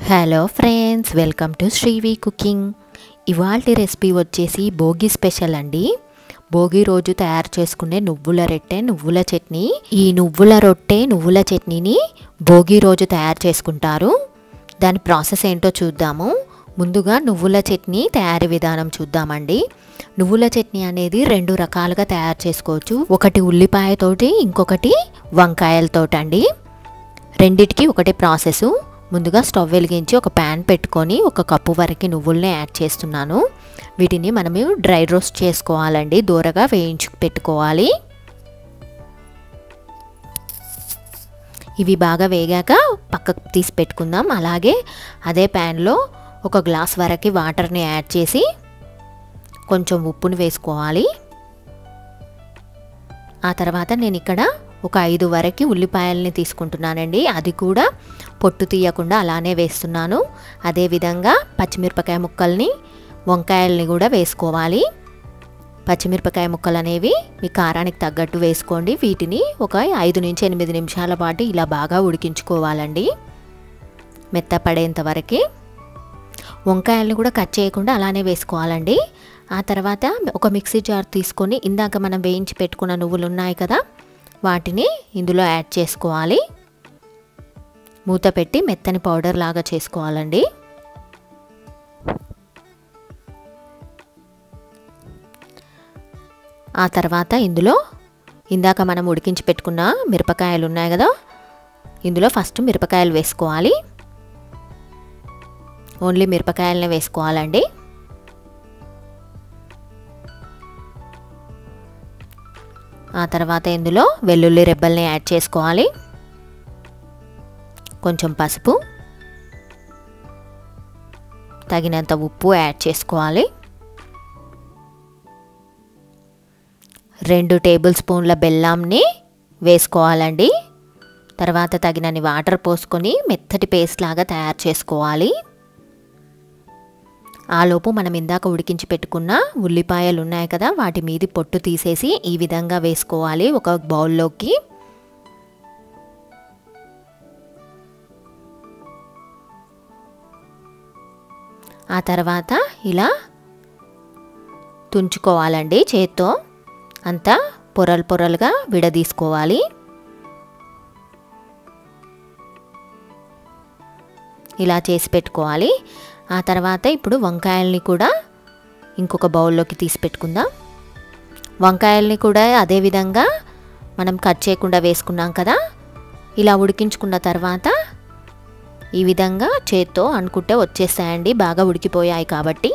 hello friends welcome to Srivi cooking ఇవాళ recipe వచ్చేసి Bhogi special అండి భోగి రోజు తయారు చేసుకునే నువ్వుల రొట్టె నువ్వుల చట్నీ ఈ నువ్వుల రొట్టె నువ్వుల చట్నీని భోగి రోజు తయారు చేసుకుంటారు దాని ప్రాసెస్ ఏంటో చూద్దాము ముందుగా నువ్వుల చట్నీ తయారీ విధానం చూద్దామండి నువ్వుల చట్నీ అనేది రెండు రకాలుగా తయారు చేసుకోవచ్చు ఒకటి ఉల్లిపాయతోటి ఇంకొకటి వంకాయలతోటి అండి రెండిటికి ఒకటే ప్రాసెస్ ముందుగా స్టవ్ వెలిగించి ఒక ప్యాన్ పెట్టుకొని ఒక కప్పు వరకు నువ్వుల్ని యాడ్ చేస్తున్నాను వీటిని మనము డ్రై రోస్ట్ చేసుకోవాలండి దూరగా వేయించి పెట్టుకోవాలి ఇవి బాగా వేగాక పక్కకు తీసి పెట్టుకుందాం అలాగే అదే ప్యాన్లో ఒక గ్లాస్ వరకు వాటర్ని యాడ్ చేసి కొంచెం ఉప్పుని వేసుకోవాలి ఆ తర్వాత నేను ఇక్కడ ఒక ఐదు వరకు ఉల్లిపాయల్ని తీసుకుంటున్నానండి అది కూడా పొట్టు తీయకుండా అలానే వేస్తున్నాను అదేవిధంగా పచ్చిమిరపకాయ ముక్కల్ని వంకాయల్ని కూడా వేసుకోవాలి పచ్చిమిరపకాయ ముక్కలు అనేవి మీ కారానికి తగ్గట్టు వేసుకోండి వీటిని ఒక ఐదు నుంచి ఎనిమిది నిమిషాల పాటు ఇలా బాగా ఉడికించుకోవాలండి మెత్తపడేంత వరకు వంకాయలను కూడా కట్ చేయకుండా అలానే వేసుకోవాలండి ఆ తర్వాత ఒక మిక్సీ జార్ తీసుకొని ఇందాక మనం వేయించి పెట్టుకున్న నువ్వులు ఉన్నాయి కదా వాటిని ఇందులో యాడ్ చేసుకోవాలి మూత పెట్టి మెత్తని పౌడర్ లాగా చేసుకోవాలండి ఆ తర్వాత ఇందులో ఇందాక మనం ఉడికించి పెట్టుకున్న మిరపకాయలు ఉన్నాయి కదా ఇందులో ఫస్ట్ మిరపకాయలు వేసుకోవాలి ఓన్లీ మిరపకాయలనే వేసుకోవాలండి ఆ తర్వాత ఇందులో వెల్లుల్లి రెబ్బల్ని యాడ్ చేసుకోవాలి కొంచెం పసుపు తగినంత ఉప్పు యాడ్ చేసుకోవాలి రెండు టేబుల్ స్పూన్ల బెల్లంని వేసుకోవాలండి తర్వాత తగినన్ని వాటర్ పోసుకొని మెత్తటి పేస్ట్ లాగా తయారు చేసుకోవాలి ఆలోపు మనం ఇందాక ఉడికించి పెట్టుకున్న ఉల్లిపాయలు ఉన్నాయి కదా వాటి మీది పొట్టు తీసేసి ఈ విధంగా వేసుకోవాలి ఒక బౌల్లోకి ఆ తర్వాత ఇలా తుంచుకోవాలండి చేత్తో అంతా పొరలు పొరలుగా విడదీసుకోవాలి ఇలా చేసి పెట్టుకోవాలి ఆ తర్వాత ఇప్పుడు వంకాయల్ని కూడా ఇంకొక బౌల్లోకి తీసి పెట్టుకుందాం వంకాయల్ని కూడా అదేవిధంగా మనం కట్ చేయకుండా వేసుకున్నాం కదా ఇలా ఉడికించుకున్న తర్వాత ఈ విధంగా చేత్తో అనుకుంటే వచ్చేస్తాయండి బాగా ఉడికిపోయాయి కాబట్టి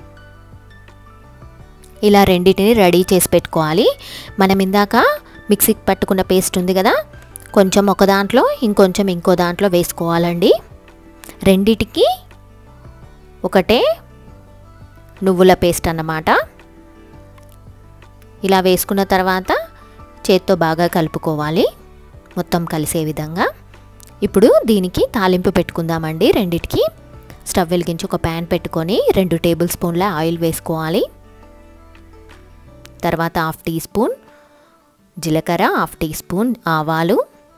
ఇలా రెండింటిని రెడీ చేసి పెట్టుకోవాలి మనం ఇందాక మిక్సీకి పట్టుకున్న పేస్ట్ ఉంది కదా కొంచెం ఒక దాంట్లో ఇంకొంచెం ఇంకో దాంట్లో వేసుకోవాలండి రెండిటికి ఒకటే నువ్వుల పేస్ట్ అన్నమాట ఇలా వేసుకున్న తర్వాత చేత్తో బాగా కలుపుకోవాలి మొత్తం కలిసే విధంగా ఇప్పుడు దీనికి తాలింపు పెట్టుకుందామండి రెండిటికి స్టవ్ వెలిగించి ఒక ప్యాన్ పెట్టుకొని రెండు టేబుల్ స్పూన్ల ఆయిల్ వేసుకోవాలి తర్వాత హాఫ్ టీ స్పూన్ జీలకర్ర హాఫ్ టీ స్పూన్ ఆవాలు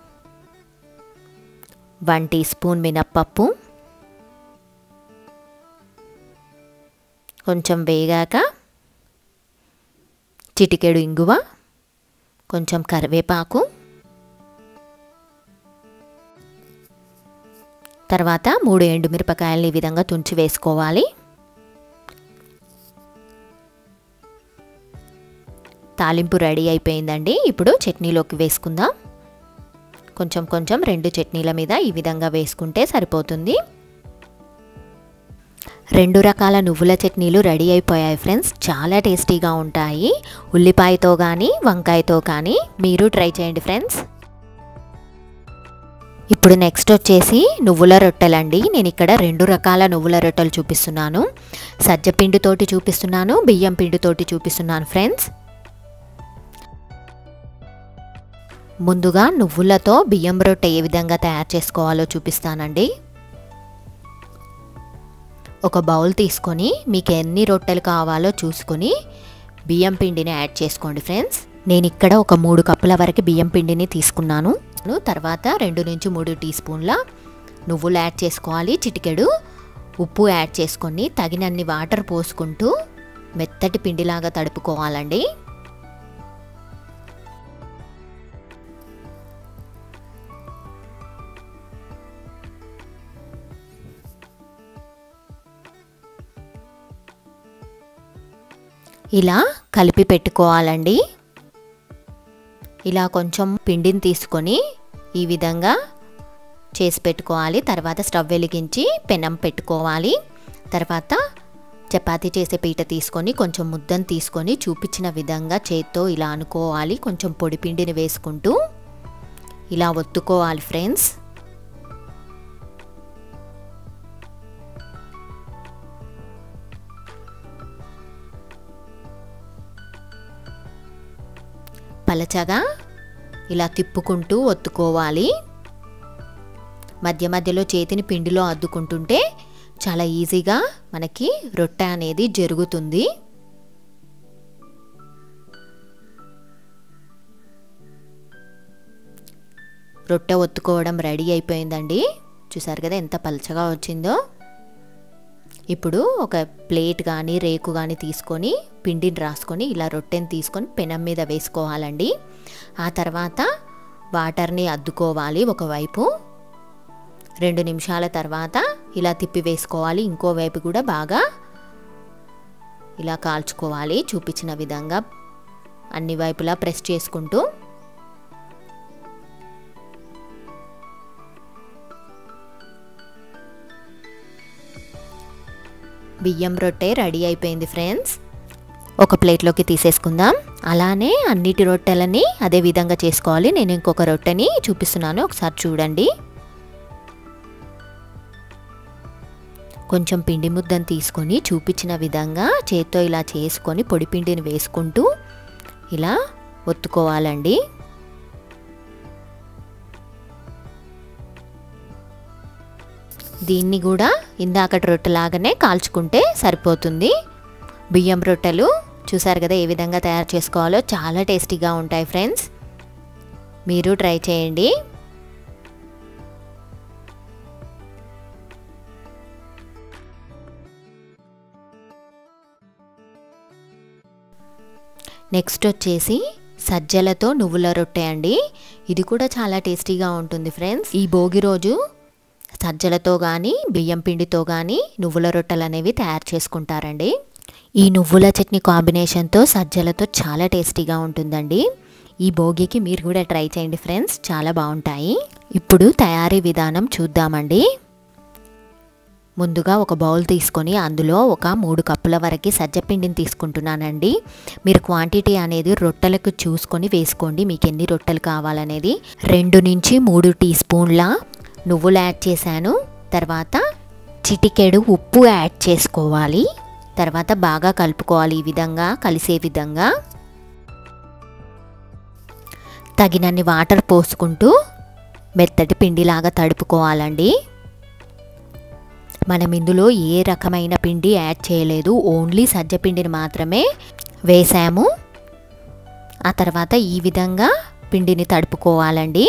వన్ టీ స్పూన్ మినప్పప్పు కొంచెం వేగాక చిటికెడు ఇంగువ కొంచెం కరివేపాకు తర్వాత మూడు ఎండుమిరపకాయలని ఈ విధంగా తుంచి వేసుకోవాలి తాలింపు రెడీ అయిపోయిందండి ఇప్పుడు చట్నీలోకి వేసుకుందాం కొంచెం కొంచెం రెండు చట్నీల మీద ఈ విధంగా వేసుకుంటే సరిపోతుంది రెండు రకాల నువ్వుల చట్నీలు రెడీ అయిపోయాయి ఫ్రెండ్స్ చాలా టేస్టీగా ఉంటాయి ఉల్లిపాయతో కానీ వంకాయతో కానీ మీరు ట్రై చేయండి ఫ్రెండ్స్ ఇప్పుడు నెక్స్ట్ వచ్చేసి నువ్వుల రొట్టెలండి నేను ఇక్కడ రెండు రకాల నువ్వుల రొట్టెలు చూపిస్తున్నాను సజ్జ పిండితోటి చూపిస్తున్నాను బియ్యం పిండితోటి చూపిస్తున్నాను ఫ్రెండ్స్ ముందుగా నువ్వులతో బియ్యం రొట్టె ఏ విధంగా తయారు చేసుకోవాలో చూపిస్తానండి ఒక బౌల్ తీసుకొని మీకు ఎన్ని రొట్టెలు కావాలో చూసుకొని బియ్యం పిండిని యాడ్ చేసుకోండి ఫ్రెండ్స్ నేను ఇక్కడ ఒక మూడు కప్పుల వరకు బియ్యం పిండిని తీసుకున్నాను తర్వాత రెండు నుంచి మూడు టీ స్పూన్ల నువ్వులు యాడ్ చేసుకోవాలి చిటికెడు ఉప్పు యాడ్ చేసుకొని తగినన్ని వాటర్ పోసుకుంటూ మెత్తటి పిండిలాగా తడుపుకోవాలండి ఇలా కలిపి పెట్టుకోవాలండి ఇలా కొంచెం పిండిని తీసుకొని ఈ విధంగా చేసి పెట్టుకోవాలి తర్వాత స్టవ్ వెలిగించి పెనం పెట్టుకోవాలి తర్వాత చపాతీ చేసే పీట తీసుకొని కొంచెం ముద్దను తీసుకొని చూపించిన విధంగా చేత్తో ఇలా అనుకోవాలి కొంచెం పొడి పిండిని వేసుకుంటూ ఇలా ఒత్తుకోవాలి ఫ్రెండ్స్ పలచగా ఇలా తిప్పుకుంటూ ఒత్తుకోవాలి మధ్య మధ్యలో చేతిని పిండిలో అద్దుకుంటుంటే చాలా ఈజీగా మనకి రొట్టె అనేది జరుగుతుంది రొట్టె ఒత్తుకోవడం రెడీ అయిపోయిందండి చూసారు కదా ఎంత పలచగా వచ్చిందో ఇప్పుడు ఒక ప్లేట్ కానీ రేకు కానీ తీసుకొని పిండిని రాసుకొని ఇలా రొట్టెని తీసుకొని పెనం మీద వేసుకోవాలండి ఆ తర్వాత వాటర్ని అద్దుకోవాలి ఒకవైపు రెండు నిమిషాల తర్వాత ఇలా తిప్పి వేసుకోవాలి ఇంకోవైపు కూడా బాగా ఇలా కాల్చుకోవాలి చూపించిన విధంగా అన్ని వైపులా ప్రెస్ చేసుకుంటూ బియ్యం రొట్టె రెడీ అయిపోయింది ఫ్రెండ్స్ ఒక ప్లేట్లోకి తీసేసుకుందాం అలానే అన్నిటి రొట్టెలని అదే విధంగా చేసుకోవాలి నేను ఇంకొక రొట్టెని చూపిస్తున్నాను ఒకసారి చూడండి కొంచెం పిండి ముద్దను తీసుకొని చూపించిన విధంగా చేత్తో ఇలా చేసుకొని పొడి పిండిని వేసుకుంటూ ఇలా ఒత్తుకోవాలండి దీన్ని కూడా ఇందాకటి రొట్టెలాగానే కాల్చుకుంటే సరిపోతుంది బియ్యం రొట్టెలు చూసారు కదా ఏ విధంగా తయారు చేసుకోవాలో చాలా టేస్టీగా ఉంటాయి ఫ్రెండ్స్ మీరు ట్రై చేయండి నెక్స్ట్ వచ్చేసి సజ్జలతో నువ్వుల రొట్టె అండి ఇది కూడా చాలా టేస్టీగా ఉంటుంది ఫ్రెండ్స్ ఈ భోగి రోజు సజ్జలతో కానీ బియ్యం పిండితో కానీ నువ్వుల రొట్టెలు అనేవి తయారు చేసుకుంటారండి ఈ నువ్వుల చట్నీ కాంబినేషన్తో సజ్జలతో చాలా టేస్టీగా ఉంటుందండి ఈ భోగికి మీరు కూడా ట్రై చేయండి ఫ్రెండ్స్ చాలా బాగుంటాయి ఇప్పుడు తయారీ విధానం చూద్దామండి ముందుగా ఒక బౌల్ తీసుకొని అందులో ఒక మూడు కప్పుల వరకు సజ్జపిండిని తీసుకుంటున్నానండి మీరు క్వాంటిటీ అనేది రొట్టెలకు చూసుకొని వేసుకోండి మీకు ఎన్ని రొట్టెలు కావాలనేది రెండు నుంచి మూడు టీ స్పూన్ల నువ్వులు యాడ్ చేశాను తర్వాత చిటికెడు ఉప్పు యాడ్ చేసుకోవాలి తర్వాత బాగా కలుపుకోవాలి ఈ విధంగా కలిసే విధంగా తగినన్ని వాటర్ పోసుకుంటూ మెత్తటి పిండిలాగా తడుపుకోవాలండి మనం ఇందులో ఏ రకమైన పిండి యాడ్ చేయలేదు ఓన్లీ సజ్జ పిండిని మాత్రమే వేసాము ఆ తర్వాత ఈ విధంగా పిండిని తడుపుకోవాలండి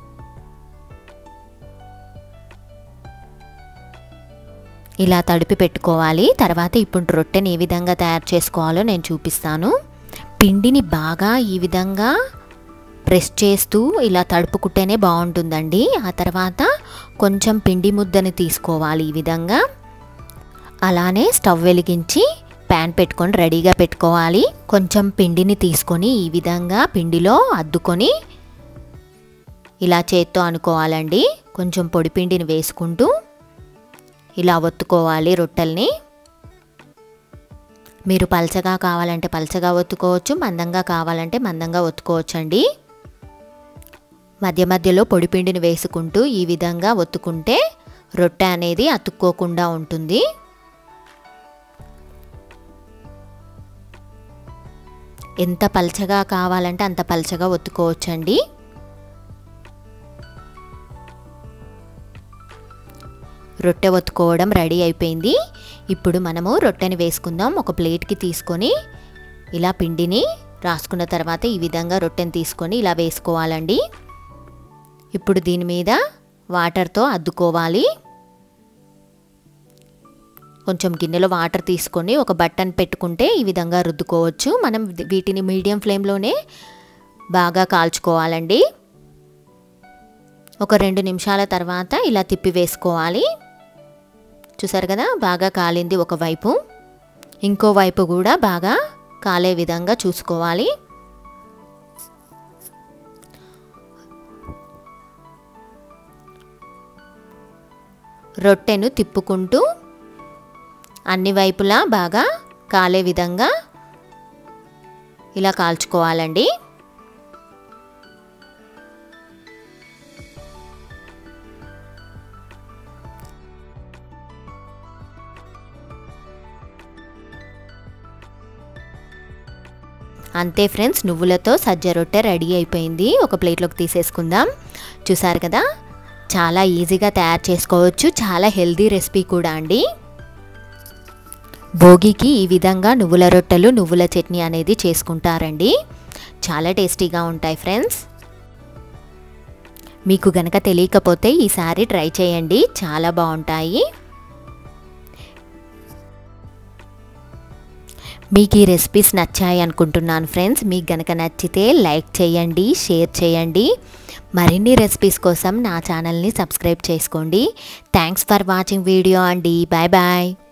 ఇలా తడిపి పెట్టుకోవాలి తర్వాత ఇప్పుడు రొట్టెని ఏ విధంగా తయారు చేసుకోవాలో నేను చూపిస్తాను పిండిని బాగా ఈ విధంగా ప్రెస్ చేస్తూ ఇలా తడుపుకుంటేనే బాగుంటుందండి ఆ తర్వాత కొంచెం పిండి ముద్దని తీసుకోవాలి ఈ విధంగా అలానే స్టవ్ వెలిగించి ప్యాన్ పెట్టుకొని రెడీగా పెట్టుకోవాలి కొంచెం పిండిని తీసుకొని ఈ విధంగా పిండిలో అద్దుకొని ఇలా చేత్తో అనుకోవాలండి కొంచెం పొడి పిండిని వేసుకుంటూ ఇలా ఒత్తుకోవాలి రొట్టెల్ని మీరు పలచగా కావాలంటే పలచగా ఒత్తుకోవచ్చు మందంగా కావాలంటే మందంగా ఒత్తుకోవచ్చండి మధ్య మధ్యలో పొడిపిండిని వేసుకుంటూ ఈ విధంగా ఒత్తుకుంటే రొట్టె అనేది అతుక్కోకుండా ఉంటుంది ఎంత పలచగా కావాలంటే అంత పలచగా ఒత్తుకోవచ్చండి రొట్టె ఒత్తుకోవడం రెడీ అయిపోయింది ఇప్పుడు మనము రొట్టెని వేసుకుందాం ఒక ప్లేట్కి తీసుకొని ఇలా పిండిని రాసుకున్న తర్వాత ఈ విధంగా రొట్టెని తీసుకొని ఇలా వేసుకోవాలండి ఇప్పుడు దీని మీద వాటర్తో అద్దుకోవాలి కొంచెం గిన్నెలో వాటర్ తీసుకొని ఒక బట్టన్ పెట్టుకుంటే ఈ విధంగా రుద్దుకోవచ్చు మనం వీటిని మీడియం ఫ్లేమ్లోనే బాగా కాల్చుకోవాలండి ఒక రెండు నిమిషాల తర్వాత ఇలా తిప్పి వేసుకోవాలి చూసారు కదా బాగా కాలింది ఒకవైపు ఇంకో వైపు కూడా బాగా కాలే విధంగా చూసుకోవాలి రొట్టెను తిప్పుకుంటూ అన్ని వైపులా బాగా కాలే విధంగా ఇలా కాల్చుకోవాలండి అంతే ఫ్రెండ్స్ నువ్వులతో సజ్జ రొట్టె రెడీ అయిపోయింది ఒక ప్లేట్లోకి తీసేసుకుందాం చూసారు కదా చాలా ఈజీగా తయారు చేసుకోవచ్చు చాలా హెల్దీ రెసిపీ కూడా అండి భోగికి ఈ విధంగా నువ్వుల రొట్టెలు నువ్వుల చట్నీ అనేది చేసుకుంటారండి చాలా టేస్టీగా ఉంటాయి ఫ్రెండ్స్ మీకు గనక తెలియకపోతే ఈసారి ట్రై చేయండి చాలా బాగుంటాయి మీకు ఈ రెసిపీస్ నచ్చాయి అనుకుంటున్నాను ఫ్రెండ్స్ మీకు గనక నచ్చితే లైక్ చేయండి షేర్ చేయండి మరిన్ని రెసిపీస్ కోసం నా ఛానల్ని సబ్స్క్రైబ్ చేసుకోండి థ్యాంక్స్ ఫర్ వాచింగ్ వీడియో అండి బాయ్ బాయ్